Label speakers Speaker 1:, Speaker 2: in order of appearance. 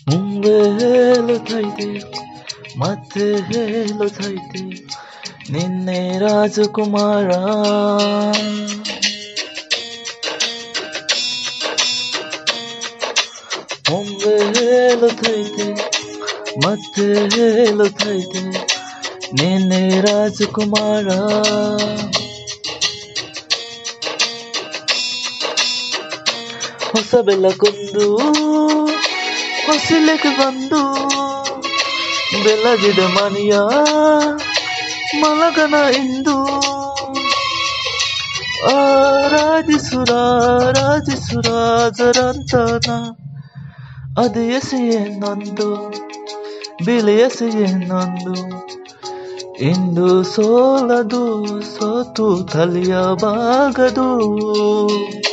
Speaker 1: ಮುಂದೆ ಹೇಳುತ್ತೈತೆ ಮತ್ತೆ ಹೇಳುತ್ತೈತೆ ನಿನ್ನೆ ರಾಜಕುಮಾರ ಮುಂದೆ ಹೇಳುತ್ತೈತೆ ಮತ್ತೆ ಹೇಳುತ್ತೈತೆ ನಿನ್ನೆ ರಾಜಕುಮಾರ ಹೊಸ ಬೆಳಕೊಂದು ಹೊಸಿಲಿಗೆ ಬಂದು ಬೆಳಗಿದ ಮನೆಯ ಮಲಗನ ಇಂದು ಆರಾಧಿಸುರ ರಾಜಿಸುರಾಜರಂತನ ಅದು ಎಸೆಯನ್ನೊಂದು ಬಿಳಿ ಎಸೆಯನ್ನೊಂದು ಇಂದು ಸೋಲದು ಸೋತು ತಲೆಯ ಬಾಗದು